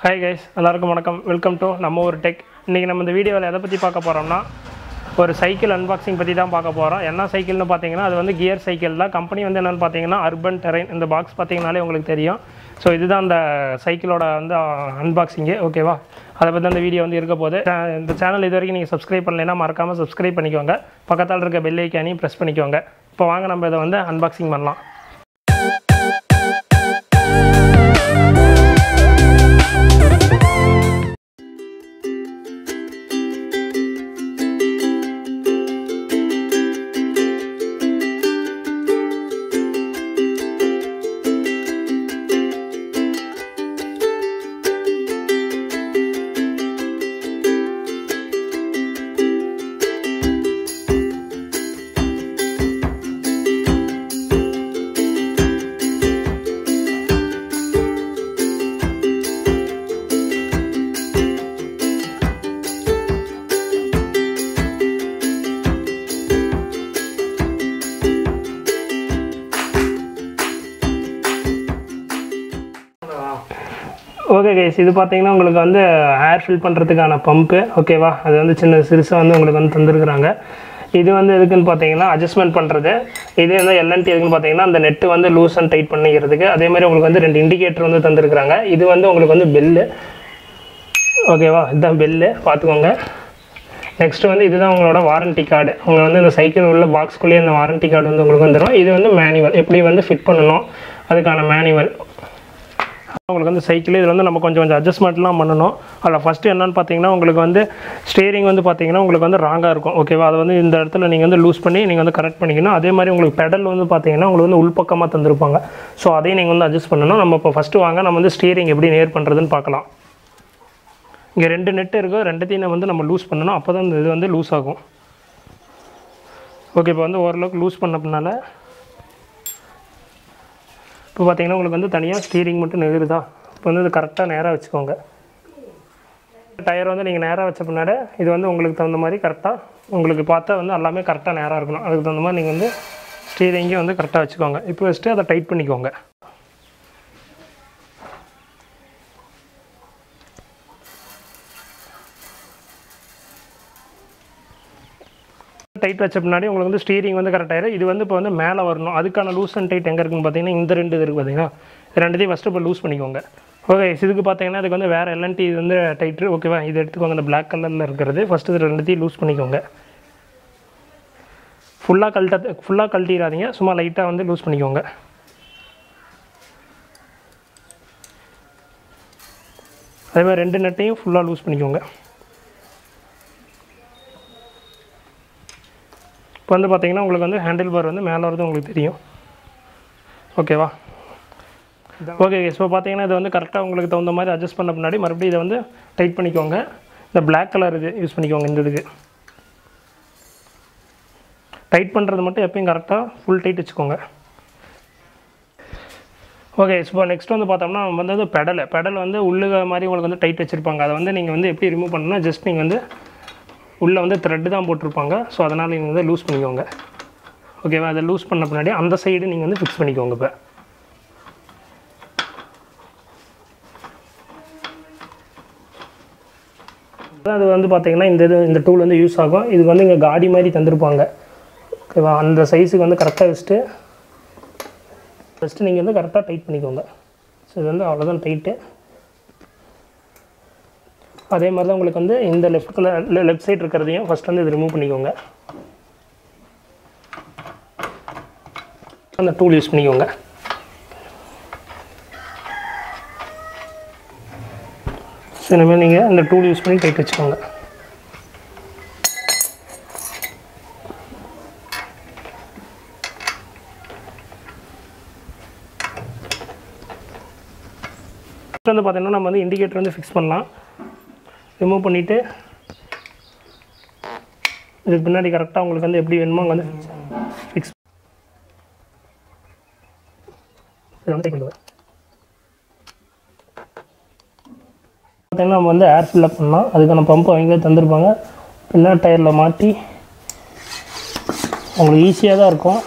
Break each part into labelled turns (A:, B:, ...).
A: hi guys எல்லாருக்கும் வணக்கம் welcome to நம்ம ஒரு டெக் இன்றைக்கி நம்ம இந்த வீடியோவில் எதை பற்றி பார்க்க போகிறோம்னா ஒரு சைக்கிள் அன்பாக்சிங் பற்றி தான் பார்க்க போகிறோம் என்ன சைக்கிள்னு பார்த்தீங்கன்னா அது வந்து கியர் சைக்கிள் தான் கம்பெனி வந்து என்னென்னு பார்த்தீங்கன்னா அர்பன் டெரைன் இந்த பாக்ஸ் பார்த்தீங்கனாலே உங்களுக்கு தெரியும் ஸோ இதுதான் அந்த சைக்கிளோட வந்து அன்பாக்சிங்கு ஓகேவா அதை பற்றி அந்த வீடியோ வந்து இருக்க போது அஹ் இந்த சேனல் இது வரைக்கும் நீங்கள் சப்ஸ்கிரைப் பண்ணலைன்னா மறக்காமல் சப்ஸ்கிரைப் பண்ணிக்கோங்க பக்கத்தால் இருக்க பெல் ஐக்கானையும் ப்ரெஸ் பண்ணிக்கோங்க இப்போ வாங்க நம்ம இதை வந்து அன்பாக்சிங் பண்ணலாம் ஓகே கைஸ் இது பார்த்தீங்கன்னா உங்களுக்கு வந்து ஹேர் ஃபில் பண்ணுறதுக்கான பம்பு ஓகேவா அது வந்து சின்ன சிறுசாக வந்து உங்களுக்கு வந்து தந்துருக்குறாங்க இது வந்து எதுக்குன்னு பார்த்தீங்கன்னா அட்ஜஸ்ட்மெண்ட் பண்ணுறது இது வந்து எல்என்டி எதுக்குன்னு பார்த்தீங்கன்னா அந்த நெட்டு வந்து லூஸ் அண்ட் டைட் பண்ணிக்கிறதுக்கு அதே மாதிரி உங்களுக்கு வந்து ரெண்டு இண்டிகேட்டர் வந்து தந்துருக்குறாங்க இது வந்து உங்களுக்கு வந்து பெல்லு ஓகேவா இதுதான் பெல்லு பார்த்துக்கோங்க நெக்ஸ்ட் வந்து இதுதான் உங்களோட வாரண்டி கார்டு உங்க வந்து இந்த சைக்கிள் உள்ள பாக்ஸ்குள்ளேயே இந்த வாரண்டி கார்டு வந்து உங்களுக்கு வந்துடும் இது வந்து மேனுவல் எப்படி வந்து ஃபிட் பண்ணணும் அதுக்கான மேனுவல் உங்களுக்கு வந்து சைக்கிள் இதில் வந்து நம்ம கொஞ்சம் கொஞ்சம் அட்ஜஸ்ட்மெண்ட்லாம் பண்ணணும் அதில் ஃபஸ்ட்டு என்னன்னு பார்த்தீங்கன்னா உங்களுக்கு வந்து ஸ்டேரிங் வந்து பார்த்தீங்கன்னா உங்களுக்கு வந்து ராங்காக இருக்கும் ஓகேவா அதை வந்து இந்த இடத்துல நீங்கள் வந்து லூஸ் பண்ணி நீங்கள் வந்து கரெக்ட் பண்ணிக்கணும் அதே மாதிரி உங்களுக்கு பெடல் வந்து பார்த்தீங்கன்னா உங்களுக்கு வந்து உள்பக்கமாக தந்திருப்பாங்க ஸோ அதையும் நீங்கள் வந்து அட்ஜஸ்ட் பண்ணணும் நம்ம இப்போ ஃபஸ்ட்டு வாங்க நம்ம வந்து ஸ்டீரிங் எப்படி நேர் பண்ணுறதுன்னு பார்க்கலாம் இங்கே ரெண்டு நெட்டு இருக்கும் ரெண்டுத்தையும் நம்ம வந்து நம்ம லூஸ் பண்ணணும் அப்போ தான் இந்த இது வந்து லூஸ் ஆகும் ஓகே இப்போ வந்து ஓரளவுக்கு லூஸ் பண்ண பின்னால் இப்போ பார்த்தீங்கன்னா உங்களுக்கு வந்து தனியாக ஸ்டீரிங் மட்டும் நெகிருதா இப்போ வந்து இது கரெக்டாக நேராக வச்சுக்கோங்க டயர் வந்து நீங்கள் நேராக வச்ச பின்னாடி இது வந்து உங்களுக்கு தகுந்த மாதிரி கரெக்டாக உங்களுக்கு பார்த்தா வந்து எல்லாமே கரெக்டாக நேராக இருக்கணும் அதுக்கு தகுந்த மாதிரி நீங்கள் வந்து ஸ்டீரிங்கே வந்து கரெக்டாக வச்சுக்கோங்க இப்போ வச்சுட்டு அதை டைட் பண்ணிக்கோங்க டைட் வச்ச பின்னாடி உங்களுக்கு வந்து ஸ்டீரிங் வந்து கரெக்டாயிரும் இது வந்து இப்போ வந்து மேலே வரணும் அதுக்கான லூஸ் அண்ட் டைட் எங்கே இருக்குன்னு பார்த்தீங்கன்னா இந்த ரெண்டு இது இருக்குது பார்த்தீங்கன்னா இது ரெண்டுத்தையும் ஃபஸ்ட்டு இப்போ லூஸ் பண்ணிக்கோங்க ஓகே இதுக்கு பார்த்தீங்கன்னா இதுக்கு வந்து வேறு எல்என்டி இது வந்து டைட்ரு ஓகேவா இது எடுத்துக்கோங்க இந்த பிளாக் கலரில் இருக்கிறது ஃபஸ்ட்டு இது ரெண்டுத்தையும் லூஸ் பண்ணிக்கோங்க ஃபுல்லாக கழட்ட ஃபுல்லாக கழட்டிடாதீங்க சும்மா லைட்டாக வந்து லூஸ் பண்ணிக்கோங்க அதே மாதிரி ரெண்டு நட்டையும் ஃபுல்லாக லூஸ் பண்ணிக்கோங்க இப்போ வந்து பார்த்தீங்கன்னா உங்களுக்கு வந்து ஹேண்டில் பார் வந்து மேலே வரது உங்களுக்கு தெரியும் ஓகேவா ஓகே இப்போ பார்த்தீங்கன்னா இது வந்து கரெக்டாக உங்களுக்கு தகுந்த மாதிரி அட்ஜஸ்ட் பண்ண பின்னாடி மறுபடியும் இதை வந்து டைட் பண்ணிக்கோங்க இந்த Black கலர் இது யூஸ் பண்ணிக்கோங்க இந்த இதுக்கு டைட் பண்ணுறது மட்டும் எப்பயும் கரெக்டாக ஃபுல் டைட் வச்சுக்கோங்க ஓகே இப்போ நெக்ஸ்ட் வந்து பார்த்தோம்னா நம்ம வந்து பெடல் பெடல் வந்து உள்ளுக மாதிரி உங்களுக்கு வந்து டைட் வச்சுருப்பாங்க அதை வந்து நீங்கள் வந்து எப்படி ரிமூவ் பண்ணணும்னா ஜஸ்ட் நீங்கள் வந்து உள்ளே வந்து த்ரெட்டு தான் போட்டிருப்பாங்க ஸோ அதனால் நீங்கள் வந்து லூஸ் பண்ணிக்கோங்க ஓகேவா அதை லூஸ் பண்ண பின்னாடி அந்த சைடு நீங்கள் வந்து ஃபிக்ஸ் பண்ணிக்கோங்க இப்போ அது வந்து பார்த்தீங்கன்னா இந்த இது இந்த டூல் வந்து யூஸ் ஆகும் இதுக்கு வந்து இங்கே காடி மாதிரி தந்திருப்பாங்க ஓகேவா அந்த சைஸுக்கு வந்து கரெக்டாக வச்சுட்டு ஃபஸ்ட்டு நீங்கள் வந்து கரெக்டாக டைட் பண்ணிக்கோங்க ஸோ இது வந்து அவ்வளோதான் டைட்டு அதே மாதிரி தான் உங்களுக்கு வந்து இந்த லெஃப்ட் கலர் லெஃப்ட் சைடு இருக்கிறதையும் ஃபஸ்ட் வந்து இது ரிமூவ் பண்ணிக்கோங்க அந்த டூல் யூஸ் பண்ணிக்கோங்க ஸோ இனிமேல் நீங்கள் இந்த டூல் யூஸ் பண்ணி டைட் வச்சுக்கோங்க Next வந்து பார்த்தீங்கன்னா நம்ம வந்து இண்டிகேட்டர் வந்து ஃபிக்ஸ் பண்ணலாம் ரிமூவ் பண்ணிவிட்டு இதுக்கு பின்னாடி கரெக்டாக உங்களுக்கு வந்து எப்படி வேணுமோ அங்கே வந்து ஃபிக்ஸ் இதை வந்து கொண்டு வர பார்த்தீங்கன்னா நம்ம வந்து ஏர் ஃபில்லப் பண்ணலாம் அதுக்கான பம்பு அவங்களே தந்திருப்பாங்க பின்னாடி டயரில் மாட்டி உங்களுக்கு ஈஸியாக தான் இருக்கும்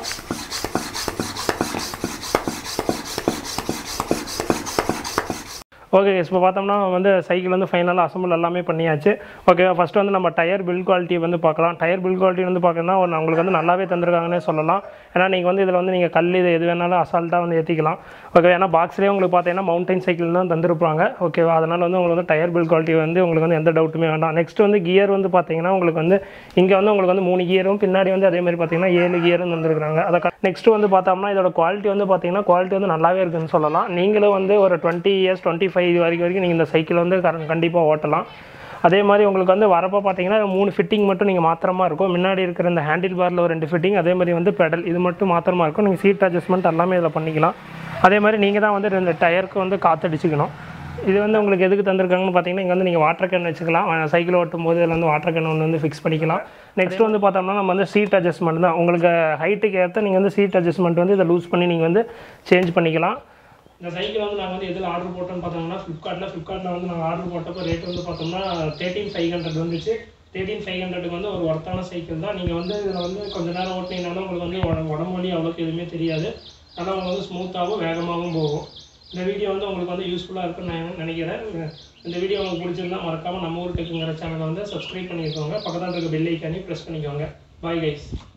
A: ஓகே இப்போ பார்த்தோம்னா வந்து சைக்கிள் வந்து ஃபைனலாக அசம்பிள் எல்லாமே பண்ணியாச்சு ஓகேவா ஃபஸ்ட்டு வந்து நம்ம டயர் பில் குவாலிட்டி வந்து பார்க்கலாம் டயர் பில் குவாலிட்டி வந்து பார்க்கணும்னா ஒரு உங்களுக்கு வந்து நல்லாவே தந்திருக்காங்கன்னே சொல்லலாம் ஏன்னா நீங்கள் வந்து இதில் வந்து நீங்கள் கல் இது எது வேணாலும் அசால்ட்டாக வந்து ஏற்றிக்கலாம் ஓகே ஏன்னா பாக்ஸ்லேயே உங்களுக்கு பார்த்தீங்கன்னா மவுண்டைன் சைக்கிள் தான் தந்திருப்பாங்க ஓகேவா அதனால் வந்து உங்களுக்கு வந்து டயர் பில் குவாலிட்டி வந்து உங்களுக்கு வந்து எந்த டவுட்டுமே வேண்டாம் நெக்ஸ்ட் வந்து கியர் வந்து பார்த்தீங்கன்னா உங்களுக்கு வந்து இங்கே வந்து உங்களுக்கு வந்து மூணு கியரும் பின்னாடி வந்து அதே மாதிரி பார்த்தீங்கன்னா ஏழு கியரும் தந்துருக்காங்க அதை நெக்ஸ்ட் வந்து பார்த்தோம்னா இதோட குவாலிட்டி வந்து பார்த்தீங்கன்னா குவாலிட்டி வந்து நல்லாவே இருக்குன்னு சொல்லலாம் நீங்களும் வந்து ஒரு டுவெண்ட்டி இயர்ஸ் டுவெண்ட்டி ஃபைவ் இது வரைக்கும் வரைக்கும் நீங்கள் இந்த சைக்கிள் வந்து கண்டிப்பாக ஓட்டலாம் அதே மாதிரி உங்களுக்கு வந்து வரப்போ பார்த்தீங்கன்னா மூணு ஃபிட்டிங் மட்டும் நீங்கள் மாத்திரமா இருக்கும் முன்னாடி இருக்கிற இந்த ஹேண்டில் பாரில் ஒரு ரெண்டு ஃபிட்டிங் அதே மாதிரி வந்து பெடல் இது மட்டும் மாத்திரமா இருக்கும் நீங்கள் சீட் அட்ஜஸ்ட்மெண்ட் எல்லாமே இதில் பண்ணிக்கலாம் அதே மாதிரி நீங்கள் தான் வந்து ரெண்டு டயருக்கு வந்து காற்றடிச்சிக்கணும் இது வந்து உங்களுக்கு எதுக்கு தந்திருக்காங்கன்னு பார்த்தீங்கன்னா இங்கே வந்து நீங்கள் வாட்டர் கேன் வச்சுக்கலாம் சைக்கிள் ஓட்டும் போது இதில் வந்து வாட்டர் கேன் ஒன்று வந்து ஃபிக்ஸ் பண்ணிக்கலாம் நெக்ஸ்ட் வந்து பார்த்தோம்னா நம்ம வந்து சீட் அட்ஜஸ்ட்மெண்ட் தான் உங்களுக்கு ஹைட்டுக்கு ஏற்ற நீங்கள் வந்து சீட் அட்ஜஸ்ட்மெண்ட் வந்து இதை லூஸ் பண்ணி நீங்கள் வந்து சேஞ்ச் பண்ணிக்கலாம் இந்த சைக்கிள் வந்து நாங்கள் வந்து எதில் ஆர்டர் போட்டோம்னு பார்த்தோம்னா ஃப்ளிப்கார்ட்டில் ஃப்ளிப்கார்ட்டில் வந்து நாங்கள் ஆர்டர் போட்டப்போ ரேட் வந்து பார்த்தோம்னா தேர்ட்டின் ஃபைவ் ஹண்ட்ரட் வந்துச்சு தேர்ட்டின் ஃபைவ் ஹண்ட்ரடுக்கு வந்து ஒரு ஒர்த்தான சைக்கிள் தான் நீங்கள் வந்து இதில் வந்து கொஞ்ச நேரம் ஓட்டினீங்கனாலும் உங்களுக்கு வந்து உட- உடம்பு வலி அவ்வளோக்கு எதுவுமே தெரியாது ஆனால் உங்களுக்கு வந்து ஸ்மூத்தாகவும் வேகமாகவும் போகும் இந்த வீடியோ வந்து உங்களுக்கு வந்து யூஸ்ஃபுல்லாக இருக்குன்னு நான் நினைக்கிறேன் இந்த வீடியோ உங்களுக்கு பிடிச்சிருந்தா மறக்காமல் நம்ம ஊர் டெக்குங்கிற சேனலை வந்து சப்ஸ்கிரைப் பண்ணிக்கோங்க பக்கத்தில் இருக்க பெல் ஐக்கானே ப்ரெஸ் பண்ணிக்கோங்க பாய் கைஸ்